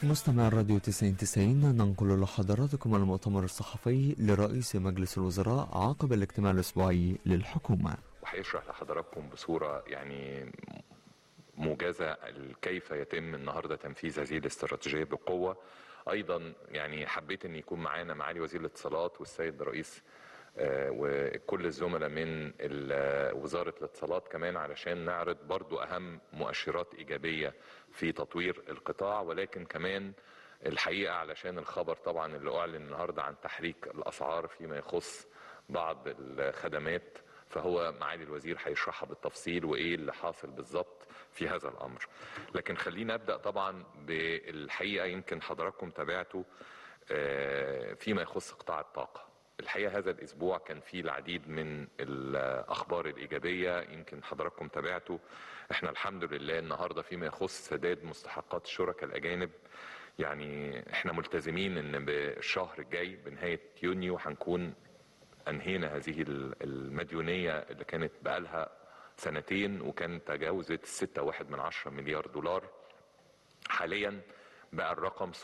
مستمع الراديو 9090 ننقل لحضراتكم المؤتمر الصحفي لرئيس مجلس الوزراء عقب الاجتماع الأسبوعي للحكومة وهيشرح لحضراتكم بصورة يعني موجزة كيف يتم النهاردة تنفيذ هذه الاستراتيجية بقوة أيضا يعني حبيت أن يكون معانا معالي وزير الاتصالات والسيد رئيس آه، وكل الزملاء من ال- وزارة الاتصالات كمان علشان نعرض برضو أهم مؤشرات إيجابية في تطوير القطاع ولكن كمان الحقيقة علشان الخبر طبعا اللي أعلن النهاردة عن تحريك الأسعار فيما يخص بعض الخدمات فهو معالي الوزير هيشرحها بالتفصيل وايه اللي حاصل بالظبط في هذا الامر لكن خلينا ابدا طبعا بالحقيقه يمكن حضراتكم تابعتوا آه، فيما يخص قطاع الطاقه الحقيقه هذا الاسبوع كان فيه العديد من الاخبار الايجابيه يمكن حضراتكم تابعتوا احنا الحمد لله النهارده فيما يخص سداد مستحقات الشركاء الاجانب يعني احنا ملتزمين ان بالشهر الجاي بنهايه يونيو هنكون انهينا هذه المديونيه اللي كانت بقالها سنتين وكانت تجاوزت الستة واحد من عشرة مليار دولار حاليا بقى الرقم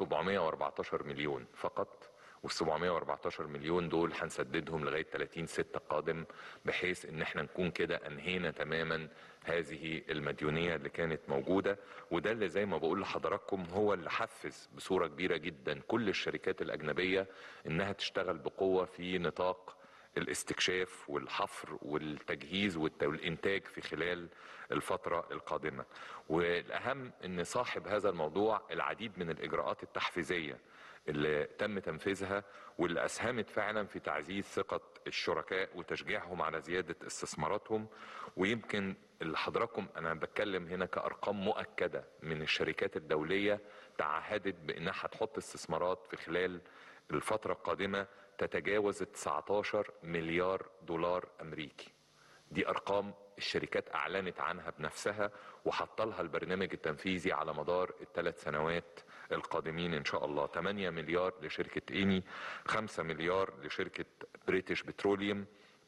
714 مليون فقط وال 714 مليون دول هنسددهم لغايه 30 6 قادم بحيث ان احنا نكون كده انهينا تماما هذه المديونيه اللي كانت موجوده وده اللي زي ما بقول لحضراتكم هو اللي حفز بصوره كبيره جدا كل الشركات الاجنبيه انها تشتغل بقوه في نطاق الاستكشاف والحفر والتجهيز والانتاج في خلال الفتره القادمه والاهم ان صاحب هذا الموضوع العديد من الاجراءات التحفيزيه اللي تم تنفيذها واللي اسهمت فعلا في تعزيز ثقه الشركاء وتشجيعهم على زياده استثماراتهم ويمكن اللي حضراتكم انا بتكلم هنا كارقام مؤكده من الشركات الدوليه تعهدت بانها هتحط استثمارات في خلال الفتره القادمه تتجاوز 19 مليار دولار امريكي دي ارقام الشركات اعلنت عنها بنفسها وحط لها البرنامج التنفيذي على مدار الثلاث سنوات القادمين ان شاء الله 8 مليار لشركه ايني 5 مليار لشركه بريتش بتروليوم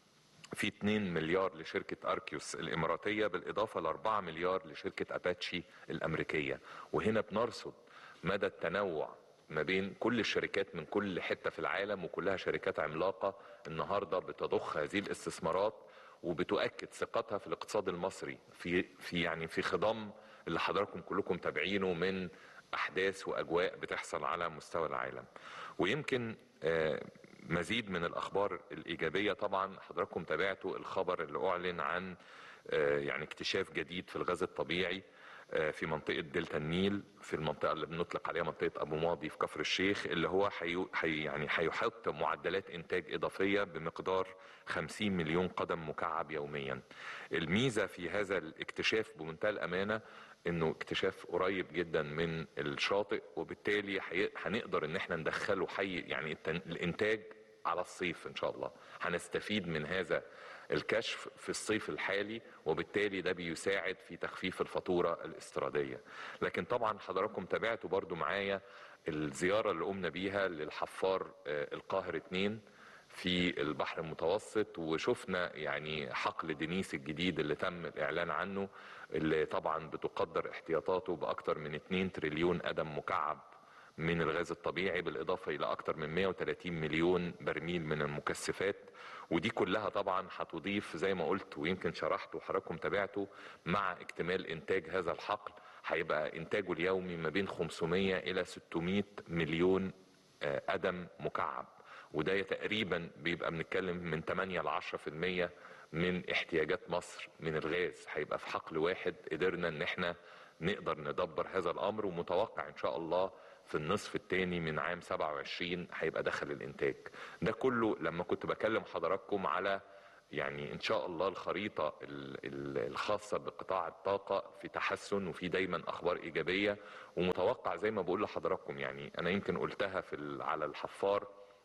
في 2 مليار لشركة أركيوس الإماراتية بالإضافة ل 4 مليار لشركة أباتشي الأمريكية وهنا بنرصد مدى التنوع ما بين كل الشركات من كل حتة في العالم وكلها شركات عملاقة النهاردة بتضخ هذه الاستثمارات وبتؤكد ثقتها في الاقتصاد المصري في في يعني في خضم اللي حضراتكم كلكم تابعينه من احداث واجواء بتحصل على مستوى العالم ويمكن آه مزيد من الاخبار الايجابيه طبعا حضراتكم تابعتوا الخبر اللي اعلن عن آه يعني اكتشاف جديد في الغاز الطبيعي في منطقة دلتا النيل في المنطقة اللي بنطلق عليها منطقة أبو ماضي في كفر الشيخ اللي هو حي... حي... يعني هيحط معدلات إنتاج إضافية بمقدار 50 مليون قدم مكعب يوميا الميزة في هذا الاكتشاف بمنتهى الأمانة انه اكتشاف قريب جدا من الشاطئ وبالتالي حي... هنقدر ان احنا ندخله حي يعني التن... الانتاج على الصيف ان شاء الله هنستفيد من هذا الكشف في الصيف الحالي وبالتالي ده بيساعد في تخفيف الفاتورة الاستيرادية لكن طبعا حضراتكم تابعتوا برضو معايا الزيارة اللي قمنا بيها للحفار القاهر 2 في البحر المتوسط وشفنا يعني حقل دينيس الجديد اللي تم الاعلان عنه اللي طبعا بتقدر احتياطاته باكثر من 2 تريليون قدم مكعب من الغاز الطبيعي بالإضافة إلى أكثر من 130 مليون برميل من المكثفات ودي كلها طبعا هتضيف زي ما قلت ويمكن شرحت وحضراتكم تابعته مع اكتمال إنتاج هذا الحقل هيبقى إنتاجه اليومي ما بين 500 إلى 600 مليون قدم مكعب وده تقريبا بيبقى بنتكلم من 8 ل 10% من احتياجات مصر من الغاز هيبقى في حقل واحد قدرنا ان احنا نقدر ندبر هذا الامر ومتوقع ان شاء الله في النصف الثاني من عام 27 هيبقى دخل الانتاج ده كله لما كنت بكلم حضراتكم على يعني ان شاء الله الخريطه الخاصه بقطاع الطاقه في تحسن وفي دايما اخبار ايجابيه ومتوقع زي ما بقول لحضراتكم يعني انا يمكن قلتها في على الحفار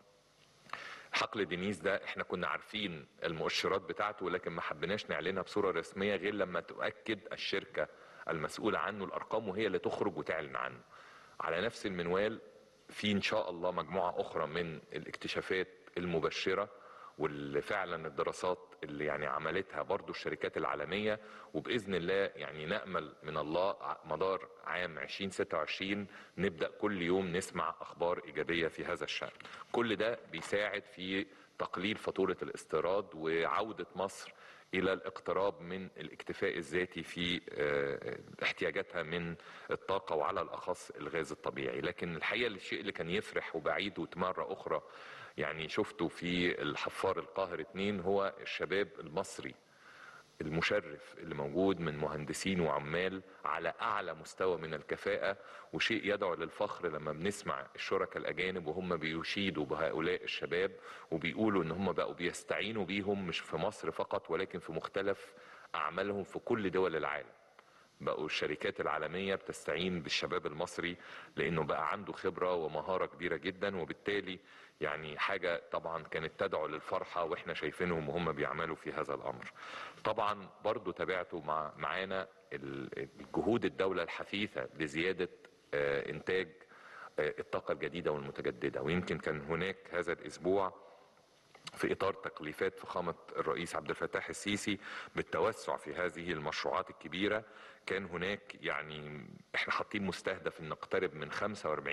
حقل دينيس ده احنا كنا عارفين المؤشرات بتاعته ولكن ما حبيناش نعلنها بصوره رسميه غير لما تؤكد الشركه المسؤوله عنه الارقام وهي اللي تخرج وتعلن عنه على نفس المنوال في ان شاء الله مجموعه اخرى من الاكتشافات المبشره واللي فعلا الدراسات اللي يعني عملتها برضو الشركات العالمية وبإذن الله يعني نأمل من الله مدار عام 2026 نبدأ كل يوم نسمع أخبار إيجابية في هذا الشأن كل ده بيساعد في تقليل فاتورة الاستيراد وعودة مصر الى الاقتراب من الاكتفاء الذاتي في احتياجاتها من الطاقه وعلى الاخص الغاز الطبيعي، لكن الحقيقه الشيء اللي كان يفرح وبعيد ومره اخرى يعني شفته في الحفار القاهر اتنين هو الشباب المصري المشرف اللي موجود من مهندسين وعمال على اعلى مستوى من الكفاءه وشيء يدعو للفخر لما بنسمع الشركاء الاجانب وهم بيشيدوا بهؤلاء الشباب وبيقولوا ان هم بقوا بيستعينوا بيهم مش في مصر فقط ولكن في مختلف اعمالهم في كل دول العالم. بقوا الشركات العالمية بتستعين بالشباب المصري لأنه بقى عنده خبرة ومهارة كبيرة جدا وبالتالي يعني حاجة طبعا كانت تدعو للفرحة وإحنا شايفينهم وهم بيعملوا في هذا الأمر طبعا برضو تابعتوا مع معانا الجهود الدولة الحثيثة لزيادة إنتاج الطاقة الجديدة والمتجددة ويمكن كان هناك هذا الأسبوع في اطار تكليفات فخامه الرئيس عبد الفتاح السيسي بالتوسع في هذه المشروعات الكبيره كان هناك يعني احنا حاطين مستهدف ان نقترب من 45%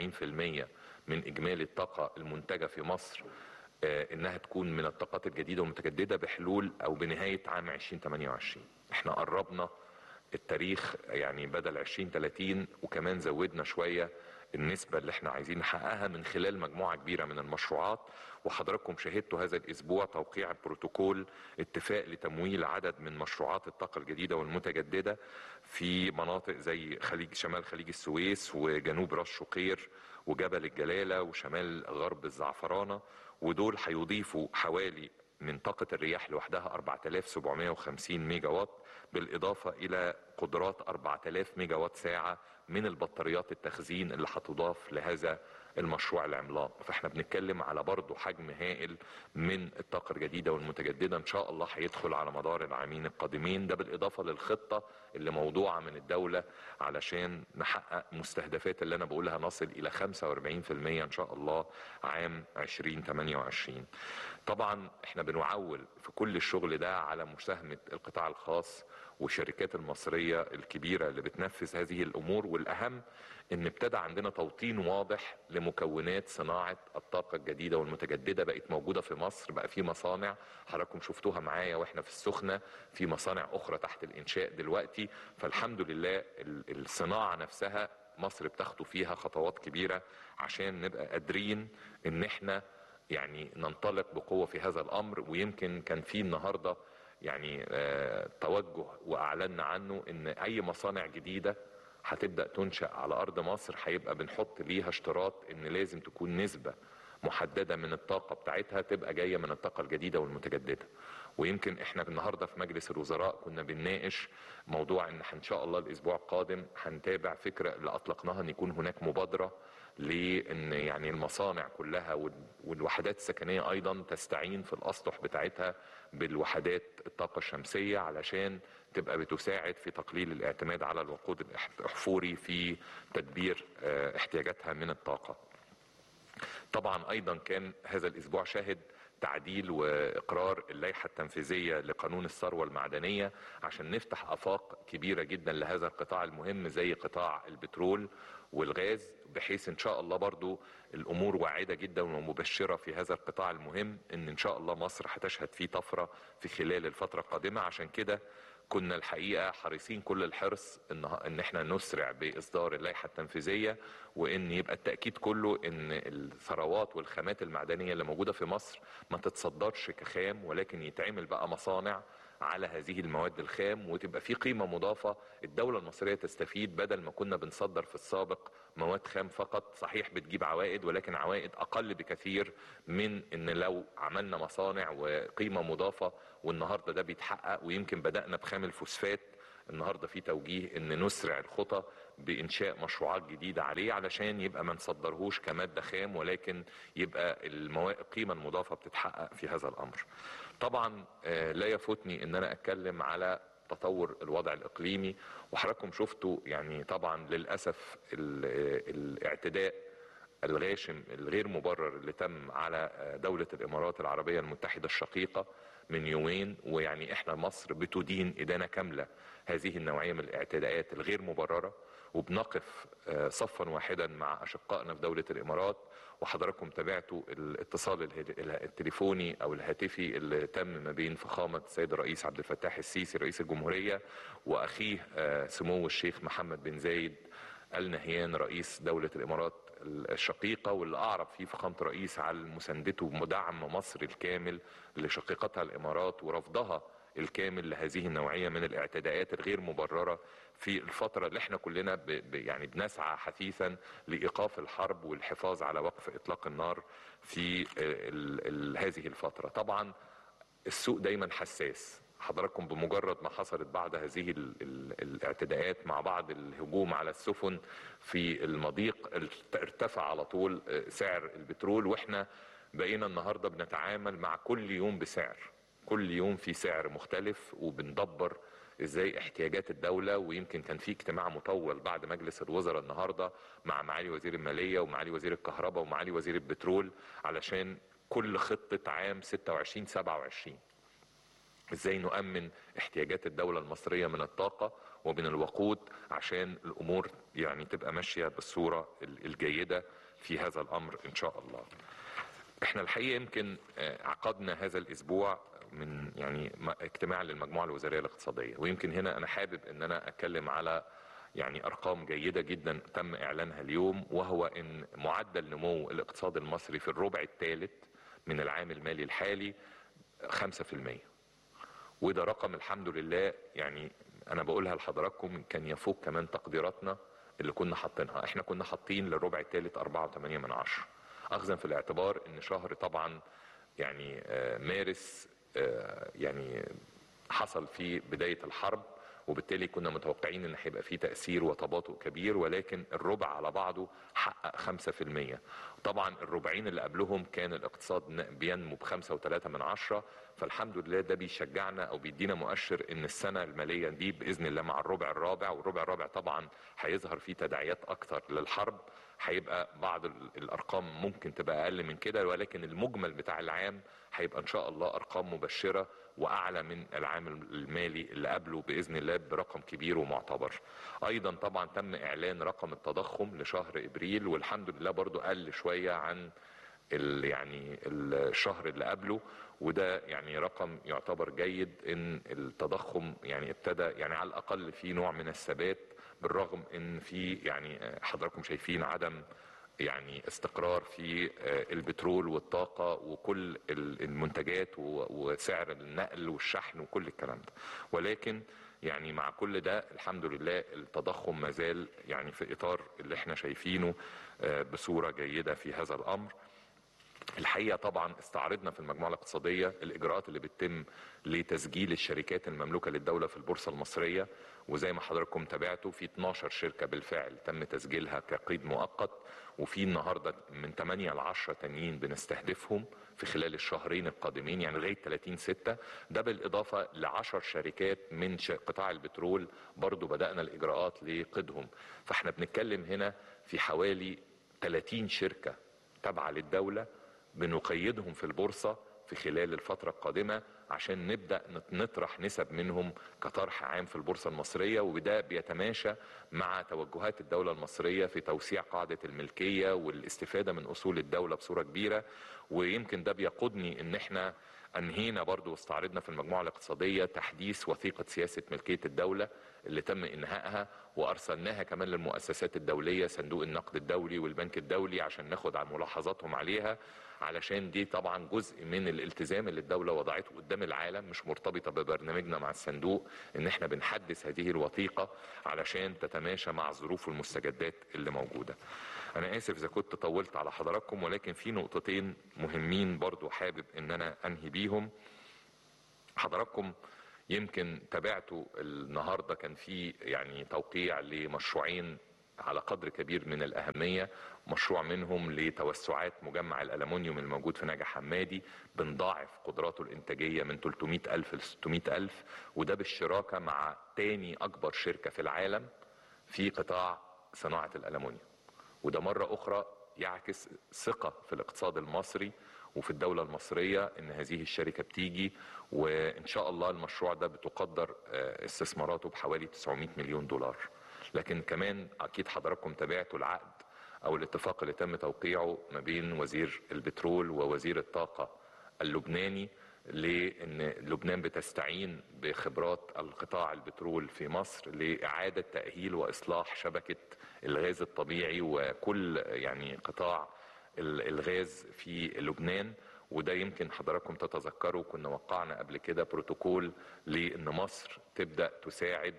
من اجمالي الطاقه المنتجه في مصر انها تكون من الطاقات الجديده والمتجدده بحلول او بنهايه عام 2028 احنا قربنا التاريخ يعني بدل 2030 وكمان زودنا شويه النسبة اللي احنا عايزين نحققها من خلال مجموعة كبيرة من المشروعات وحضراتكم شاهدتوا هذا الأسبوع توقيع بروتوكول اتفاق لتمويل عدد من مشروعات الطاقة الجديدة والمتجددة في مناطق زي خليج شمال خليج السويس وجنوب راس شقير وجبل الجلالة وشمال غرب الزعفرانة ودول هيضيفوا حوالي من طاقة الرياح لوحدها 4750 ميجا وات بالإضافة إلى قدرات 4000 ميجا وات ساعة من البطاريات التخزين اللي هتضاف لهذا المشروع العملاق فاحنا بنتكلم على برضه حجم هائل من الطاقة الجديدة والمتجددة ان شاء الله هيدخل على مدار العامين القادمين ده بالإضافة للخطة اللي موضوعة من الدولة علشان نحقق مستهدفات اللي انا بقولها نصل الى 45% ان شاء الله عام 2028 طبعا احنا بنعول في كل الشغل ده على مساهمة القطاع الخاص والشركات المصرية الكبيرة اللي بتنفذ هذه الأمور والأهم إن ابتدى عندنا توطين واضح لمكونات صناعة الطاقة الجديدة والمتجددة بقت موجودة في مصر بقى في مصانع حضراتكم شفتوها معايا وإحنا في السخنة في مصانع أخرى تحت الإنشاء دلوقتي فالحمد لله الصناعة نفسها مصر بتاخدوا فيها خطوات كبيرة عشان نبقى قادرين إن إحنا يعني ننطلق بقوة في هذا الأمر ويمكن كان في النهارده يعني آه توجه واعلنا عنه ان اي مصانع جديده هتبدا تنشا على ارض مصر هيبقى بنحط ليها اشتراط ان لازم تكون نسبه محدده من الطاقه بتاعتها تبقى جايه من الطاقه الجديده والمتجدده ويمكن احنا النهارده في مجلس الوزراء كنا بنناقش موضوع ان ان شاء الله الاسبوع القادم هنتابع فكره اللي اطلقناها ان يكون هناك مبادره لان يعني المصانع كلها والوحدات السكنيه ايضا تستعين في الاسطح بتاعتها بالوحدات الطاقه الشمسيه علشان تبقى بتساعد في تقليل الاعتماد على الوقود الاحفوري في تدبير احتياجاتها من الطاقه. طبعا ايضا كان هذا الاسبوع شاهد تعديل واقرار اللائحه التنفيذيه لقانون الثروه المعدنيه عشان نفتح افاق كبيره جدا لهذا القطاع المهم زي قطاع البترول والغاز بحيث ان شاء الله برضو الامور واعده جدا ومبشره في هذا القطاع المهم ان ان شاء الله مصر هتشهد فيه طفره في خلال الفتره القادمه عشان كده كنا الحقيقه حريصين كل الحرص ان ان احنا نسرع باصدار اللائحه التنفيذيه وان يبقى التاكيد كله ان الثروات والخامات المعدنيه اللي موجوده في مصر ما تتصدرش كخام ولكن يتعمل بقى مصانع على هذه المواد الخام وتبقى في قيمة مضافة الدولة المصرية تستفيد بدل ما كنا بنصدر في السابق مواد خام فقط صحيح بتجيب عوائد ولكن عوائد أقل بكثير من إن لو عملنا مصانع وقيمة مضافة والنهاردة ده بيتحقق ويمكن بدأنا بخام الفوسفات النهارده في توجيه ان نسرع الخطى بانشاء مشروعات جديده عليه علشان يبقى ما نصدرهوش كماده خام ولكن يبقى القيمه المضافه بتتحقق في هذا الامر. طبعا لا يفوتني ان انا اتكلم على تطور الوضع الاقليمي وحضراتكم شفتوا يعني طبعا للاسف الاعتداء الغاشم الغير مبرر اللي تم على دولة الإمارات العربية المتحدة الشقيقة من يومين ويعني احنا مصر بتدين إدانة كاملة هذه النوعية من الاعتداءات الغير مبررة وبنقف صفا واحدا مع أشقائنا في دولة الإمارات وحضراتكم تابعتوا الاتصال التليفوني أو الهاتفي اللي تم ما بين فخامة السيد الرئيس عبد الفتاح السيسي رئيس الجمهورية وأخيه سمو الشيخ محمد بن زايد ال نهيان رئيس دولة الإمارات الشقيقة واللي أعرب فيه فخامة الرئيس على مساندته ودعم مصر الكامل لشقيقتها الإمارات ورفضها الكامل لهذه النوعية من الاعتداءات الغير مبررة في الفترة اللي احنا كلنا ب ب يعني بنسعى حثيثا لإيقاف الحرب والحفاظ على وقف إطلاق النار في ال ال هذه الفترة طبعا السوق دايما حساس حضراتكم بمجرد ما حصلت بعض هذه ال ال الاعتداءات مع بعض الهجوم على السفن في المضيق ارتفع على طول سعر البترول واحنا بقينا النهارده بنتعامل مع كل يوم بسعر كل يوم في سعر مختلف وبندبر ازاي احتياجات الدولة ويمكن كان في اجتماع مطول بعد مجلس الوزراء النهاردة مع معالي وزير المالية ومعالي وزير الكهرباء ومعالي وزير البترول علشان كل خطة عام 26 27 ازاي نؤمن احتياجات الدولة المصرية من الطاقة ومن الوقود عشان الامور يعني تبقى ماشية بالصورة الجيدة في هذا الامر ان شاء الله احنا الحقيقة يمكن عقدنا هذا الاسبوع من يعني اجتماع للمجموعة الوزارية الاقتصادية ويمكن هنا انا حابب ان انا اتكلم على يعني ارقام جيدة جدا تم اعلانها اليوم وهو ان معدل نمو الاقتصاد المصري في الربع الثالث من العام المالي الحالي 5% وده رقم الحمد لله يعني انا بقولها لحضراتكم كان يفوق كمان تقديراتنا اللي كنا حاطينها احنا كنا حاطين للربع الثالث 4.8 من عشرة اخذا في الاعتبار ان شهر طبعا يعني مارس يعني حصل في بداية الحرب وبالتالي كنا متوقعين ان هيبقى فيه تأثير وتباطؤ كبير ولكن الربع على بعضه حقق 5% طبعا الربعين اللي قبلهم كان الاقتصاد بينمو بخمسة وثلاثة من عشرة فالحمد لله ده بيشجعنا او بيدينا مؤشر ان السنة المالية دي باذن الله مع الربع الرابع والربع الرابع طبعا هيظهر فيه تداعيات اكتر للحرب هيبقى بعض الارقام ممكن تبقى اقل من كده ولكن المجمل بتاع العام هيبقى ان شاء الله ارقام مبشره واعلى من العام المالي اللي قبله باذن الله برقم كبير ومعتبر. ايضا طبعا تم اعلان رقم التضخم لشهر ابريل والحمد لله برضو قل شويه عن ال يعني الشهر اللي قبله وده يعني رقم يعتبر جيد ان التضخم يعني ابتدى يعني على الاقل في نوع من الثبات بالرغم ان في يعني حضراتكم شايفين عدم يعني استقرار في البترول والطاقة وكل المنتجات وسعر النقل والشحن وكل الكلام ده ولكن يعني مع كل ده الحمد لله التضخم ما زال يعني في إطار اللي احنا شايفينه بصورة جيدة في هذا الأمر الحقيقه طبعا استعرضنا في المجموعه الاقتصاديه الاجراءات اللي بتتم لتسجيل الشركات المملوكه للدوله في البورصه المصريه وزي ما حضراتكم تابعتوا في 12 شركه بالفعل تم تسجيلها كقيد مؤقت وفي النهارده من 8 ل 10 تانيين بنستهدفهم في خلال الشهرين القادمين يعني لغايه 30 6 ده بالاضافه ل 10 شركات من قطاع البترول برضو بدانا الاجراءات لقيدهم فاحنا بنتكلم هنا في حوالي 30 شركه تابعه للدوله بنقيدهم في البورصة في خلال الفترة القادمة عشان نبدأ نطرح نسب منهم كطرح عام في البورصة المصرية وده بيتماشى مع توجهات الدولة المصرية في توسيع قاعدة الملكية والاستفادة من أصول الدولة بصورة كبيرة ويمكن ده بيقودني ان احنا انهينا برضو واستعرضنا في المجموعة الاقتصادية تحديث وثيقة سياسة ملكية الدولة اللي تم انهائها وارسلناها كمان للمؤسسات الدولية صندوق النقد الدولي والبنك الدولي عشان ناخد عن ملاحظاتهم عليها علشان دي طبعا جزء من الالتزام اللي الدولة وضعته قدام العالم مش مرتبطة ببرنامجنا مع الصندوق ان احنا بنحدث هذه الوثيقة علشان تتماشى مع الظروف والمستجدات اللي موجودة انا اسف اذا كنت طولت على حضراتكم ولكن في نقطتين مهمين برضو حابب ان انا انهي بيهم حضراتكم يمكن تابعتوا النهارده كان في يعني توقيع لمشروعين على قدر كبير من الأهمية مشروع منهم لتوسعات مجمع الألمنيوم الموجود في نجع حمادي بنضاعف قدراته الإنتاجية من 300 ألف ل 600 ألف وده بالشراكة مع تاني أكبر شركة في العالم في قطاع صناعة الألمنيوم وده مرة أخرى يعكس ثقة في الاقتصاد المصري وفي الدولة المصرية ان هذه الشركة بتيجي وان شاء الله المشروع ده بتقدر آه، استثماراته بحوالي 900 مليون دولار لكن كمان اكيد حضراتكم تابعتوا العقد او الاتفاق اللي تم توقيعه ما بين وزير البترول ووزير الطاقة اللبناني لان لبنان بتستعين بخبرات القطاع البترول في مصر لاعاده تاهيل واصلاح شبكه الغاز الطبيعي وكل يعني قطاع ال- الغاز في لبنان وده يمكن حضراتكم تتذكروا كنا وقعنا قبل كده بروتوكول لان مصر تبدا تساعد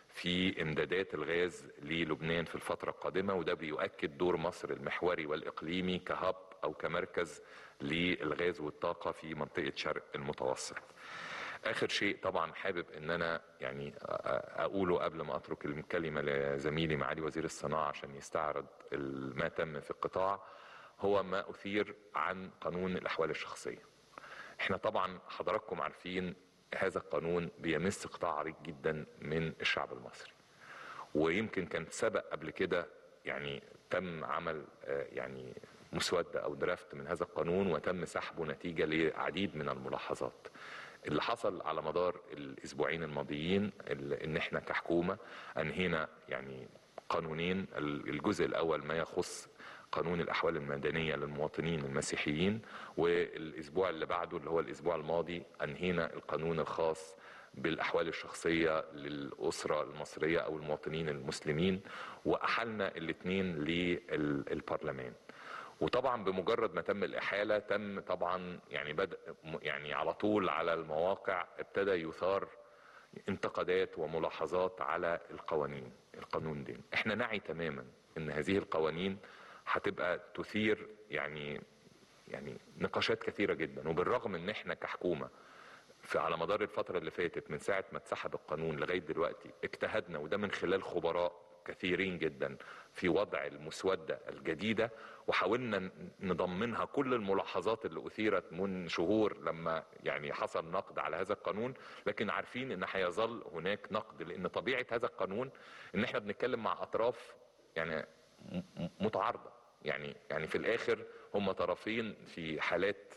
في امدادات الغاز للبنان في الفتره القادمه وده بيؤكد دور مصر المحوري والاقليمي كهب او كمركز للغاز والطاقه في منطقه شرق المتوسط. اخر شيء طبعا حابب ان انا يعني أ- أ- اقوله قبل ما اترك الكلمه لزميلي معالي وزير الصناعه عشان يستعرض ال- ما تم في القطاع هو ما اثير عن قانون الاحوال الشخصيه. احنا طبعا حضراتكم عارفين هذا القانون بيمس قطاع عريض جدا من الشعب المصري. ويمكن كان سبق قبل كده يعني تم عمل آه، يعني مسودة أو درافت من هذا القانون وتم سحبه نتيجة لعديد من الملاحظات اللي حصل على مدار الأسبوعين الماضيين ال- إن إحنا كحكومة أنهينا يعني قانونين ال- الجزء الأول ما يخص قانون الأحوال المدنية للمواطنين المسيحيين والأسبوع اللي بعده اللي هو الأسبوع الماضي أنهينا القانون الخاص بالاحوال الشخصيه للاسره المصريه او المواطنين المسلمين واحلنا الاثنين للبرلمان وطبعا بمجرد ما تم الاحاله تم طبعا يعني بدا يعني على طول على المواقع ابتدى يثار انتقادات وملاحظات على القوانين القانون دي احنا نعي تماما ان هذه القوانين هتبقى تثير يعني يعني نقاشات كثيره جدا وبالرغم ان احنا كحكومه في على مدار الفترة اللي فاتت من ساعة ما اتسحب القانون لغاية دلوقتي اجتهدنا وده من خلال خبراء كثيرين جدا في وضع المسودة الجديدة وحاولنا نضمنها كل الملاحظات اللي أثيرت من شهور لما يعني حصل نقد على هذا القانون لكن عارفين ان هيظل هناك نقد لان طبيعة هذا القانون ان احنا بنتكلم مع اطراف يعني م- م- متعارضة يعني يعني في الاخر هم طرفين في حالات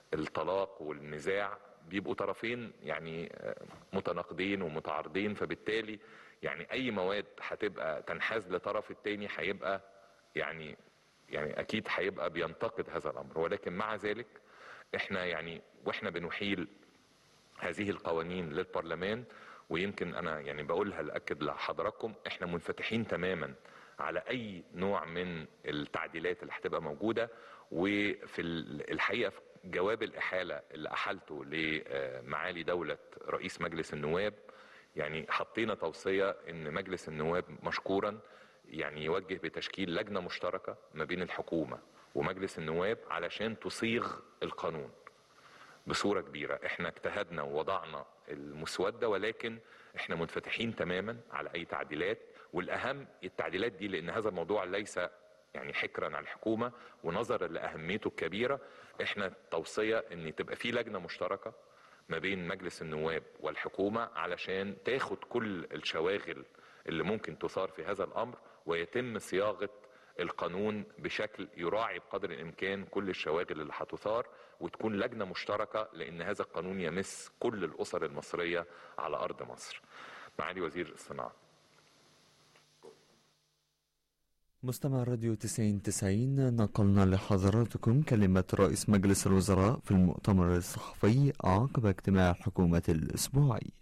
الطلاق والنزاع بيبقوا طرفين يعني آه، متناقضين ومتعارضين فبالتالي يعني اي مواد هتبقى تنحاز لطرف التاني هيبقى يعني يعني اكيد هيبقى بينتقد هذا الامر ولكن مع ذلك احنا يعني واحنا بنحيل هذه القوانين للبرلمان ويمكن انا يعني بقولها لاكد لحضراتكم احنا منفتحين تماما على اي نوع من التعديلات اللي هتبقى موجوده وفي ال- الحقيقه في جواب الاحاله اللي احلته لمعالي دوله رئيس مجلس النواب يعني حطينا توصيه ان مجلس النواب مشكورا يعني يوجه بتشكيل لجنه مشتركه ما بين الحكومه ومجلس النواب علشان تصيغ القانون بصورة كبيرة احنا اجتهدنا ووضعنا المسودة ولكن احنا منفتحين تماما على اي تعديلات والاهم التعديلات دي لان هذا الموضوع ليس يعني حكرا على الحكومة ونظرا لأهميته الكبيرة احنا توصية ان تبقى في لجنة مشتركة ما بين مجلس النواب والحكومة علشان تاخد كل الشواغل اللي ممكن تثار في هذا الأمر ويتم صياغة القانون بشكل يراعي بقدر الامكان كل الشواغل اللي هتثار وتكون لجنه مشتركه لان هذا القانون يمس كل الاسر المصريه على ارض مصر. معالي وزير الصناعه. مستمع راديو 90 90 نقلنا لحضراتكم كلمة رئيس مجلس الوزراء في المؤتمر الصحفي عقب اجتماع الحكومة الأسبوعي